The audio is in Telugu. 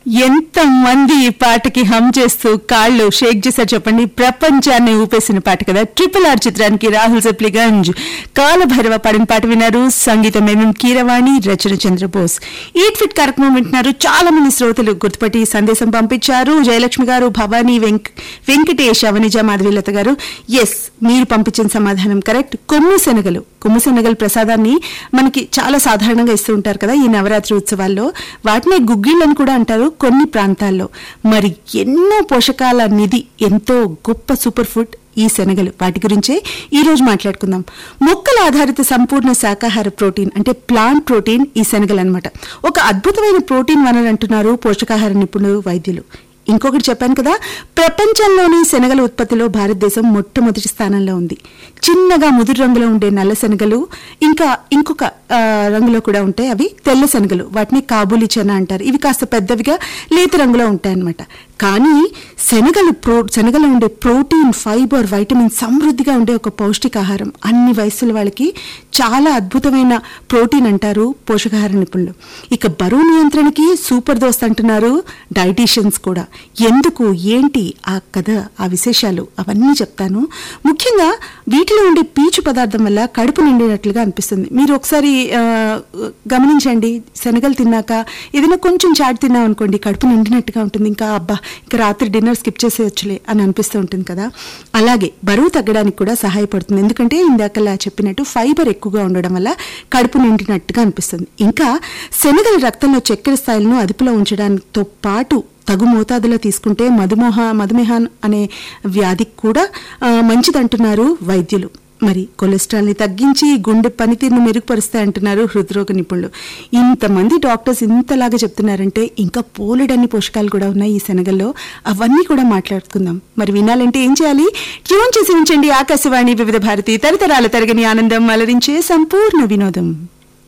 ఎంత మంది ఈ పాటకి హమ్ చేస్తూ కాళ్ళు షేక్ చేశారు చెప్పండి ప్రపంచాన్ని ఊపేసిన పాట కదా ట్రిపుల్ ఆర్ చిత్రానికి రాహుల్ జప్లిగంజ్ కాలభైరవ పాడిన పాట విన్నారు సంగీతం ఎంఎం కీరవాణి రచన చంద్రబోస్ ఈట్ ఫిట్ కార్యక్రమం వింటున్నారు చాలా మంది శ్రోతలు గుర్తుపట్టి సందేశం పంపించారు జయలక్ష్మి గారు భవానీ వెంక్ వెంకటేష్ అవనిజ మాధవీలత గారు ఎస్ మీరు పంపించిన సమాధానం కరెక్ట్ కొమ్ము శనగలు కొమ్ము శనగల ప్రసాదాన్ని మనకి చాలా సాధారణంగా ఇస్తూ ఉంటారు కదా ఈ నవరాత్రి ఉత్సవాల్లో వాటినే గుగ్గిళ్ళని కూడా అంటారు కొన్ని ప్రాంతాల్లో మరి ఎన్నో పోషకాల నిధి ఎంతో గొప్ప సూపర్ ఫుడ్ ఈ శనగలు వాటి గురించే ఈ రోజు మాట్లాడుకుందాం మొక్కల ఆధారిత సంపూర్ణ శాకాహార ప్రోటీన్ అంటే ప్లాంట్ ప్రోటీన్ ఈ శనగలు అనమాట ఒక అద్భుతమైన ప్రోటీన్ వనరు అంటున్నారు పోషకాహార నిపుణులు వైద్యులు ఇంకొకటి చెప్పాను కదా ప్రపంచంలోని శనగల ఉత్పత్తిలో భారతదేశం మొట్టమొదటి స్థానంలో ఉంది చిన్నగా ముదురు రంగులో ఉండే నల్ల శనగలు ఇంకా ఇంకొక ఆ, రంగులో కూడా ఉంటాయి అవి తెల్ల శనగలు వాటిని కాబూలి చెన అంటారు ఇవి కాస్త పెద్దవిగా లేత రంగులో ఉంటాయన్నమాట కానీ శనగలు ప్రో శనగలో ఉండే ప్రోటీన్ ఫైబర్ వైటమిన్ సమృద్ధిగా ఉండే ఒక పౌష్టికాహారం అన్ని వయసుల వాళ్ళకి చాలా అద్భుతమైన ప్రోటీన్ అంటారు పోషకాహార నిపుణులు ఇక బరువు నియంత్రణకి సూపర్ దోస్త్ అంటున్నారు డైటీషియన్స్ కూడా ఎందుకు ఏంటి ఆ కథ ఆ విశేషాలు అవన్నీ చెప్తాను ముఖ్యంగా వీటిలో ఉండే పీచు పదార్థం వల్ల కడుపు నిండినట్లుగా అనిపిస్తుంది మీరు ఒకసారి ఆ, గమనించండి శనగలు తిన్నాక ఏదైనా కొంచెం చాట్ తిన్నాం అనుకోండి కడుపు నిండినట్టుగా ఉంటుంది ఇంకా అబ్బా ఇంకా రాత్రి డిన్నర్ స్కిప్ చేసేయచ్చులే అని అనిపిస్తూ ఉంటుంది కదా అలాగే బరువు తగ్గడానికి కూడా సహాయపడుతుంది ఎందుకంటే ఇందాకలా చెప్పినట్టు ఫైబర్ ఎక్కువగా ఉండడం వల్ల కడుపు నిండినట్టుగా అనిపిస్తుంది ఇంకా శనగల రక్తంలో చక్కెర స్థాయిలను అదుపులో ఉంచడంతో పాటు తగు మోతాదులో తీసుకుంటే మధుమోహ మధుమేహం అనే వ్యాధికి కూడా ఆ, మంచిదంటున్నారు వైద్యులు మరి కొలెస్ట్రాల్ ని తగ్గించి గుండె పనితీరును మెరుగుపరుస్తాయి అంటున్నారు హృద్రోగ నిపుణులు ఇంతమంది డాక్టర్స్ ఇంతలాగా చెప్తున్నారంటే ఇంకా పోలెడన్ని పోషకాలు కూడా ఉన్నాయి ఈ శనగల్లో అవన్నీ కూడా మాట్లాడుకుందాం మరి వినాలంటే ఏం చేయాలి ట్యూన్ చేసి ఉంచండి ఆకాశవాణి వివిధ భారతి తరతరాల తరగని ఆనందం అలరించే సంపూర్ణ వినోదం